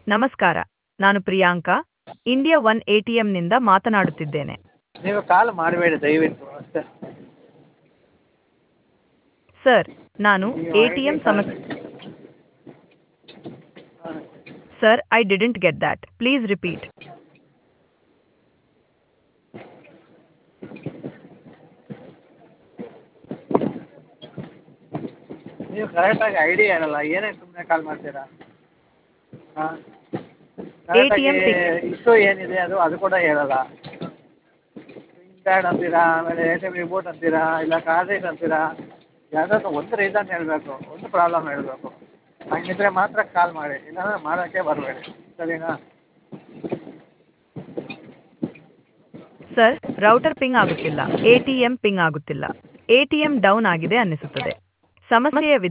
ನಮಸ್ಕಾರ ನಾನು Priyanka India one A T ಎಮ್ನಿಂದ ಮಾತನಾಡುತ್ತಿದ್ದೇನೆ ನೀವು ಕಾಲ್ ಮಾಡಬೇಡಿ ದಯವಿಟ್ಟು ಅಷ್ಟೇ ಸರ್ ನಾನು ಎ ಟಿ ಎಮ್ ಸಮಸ್ಯೆ sir I didn't get that please repeat ನೀವು ಕರೆಕ್ಟಾಗಿ ಐ ಡಿ ಹೇಳಲ್ಲ ಏನಕ್ಕೆ ಸುಮ್ಮನೆ ಕಾಲ್ ಮಾಡ್ತೀರಾ ಹಾಂ ATM pic. ಇಶ್ಯೂ ಏನಿದೆ ಅದು ಅದು ಕೂಡ ಹೇಳಲ್ಲ ಸಿಮ್ ಕಾರ್ಡ್ ಅಂತೀರಾ ಆಮೇಲೆ ಎ ಟಿ ಎಮ್ ರಿಬೋಟ್ ಅಂತೀರಾ ಇಲ್ಲ ಕಾರ್ಡ್ ರೇಟ್ ಅಂತೀರಾ ಯಾವುದಾದ್ರು ಒಂದು ರೀಸನ್ ಹೇಳಬೇಕು ಒಂದು ಪ್ರಾಬ್ಲಮ್ ಹೇಳಬೇಕು ಹಂಗಿದ್ರೆ ಮಾತ್ರ ಕಾಲ್ ಮಾಡಿ ಇಲ್ಲಾಂದ್ರೆ ಮಾಡೋಕ್ಕೆ ಬರಬೇಡಿ ಸರಿನಾ ಸರ್ ರೌಟರ್ ಪಿಂಗ್ ಆಗುತ್ತಿಲ್ಲ ಎ ಟಿ ಎಂ ಪಿಂಗ್ ಆಗುತ್ತಿಲ್ಲ ಎ ಟಿ ಎಂ ಡೌನ್ ಆಗಿದೆ ಅನ್ನಿಸುತ್ತದೆ ಸಮಸ್ಯೆಯ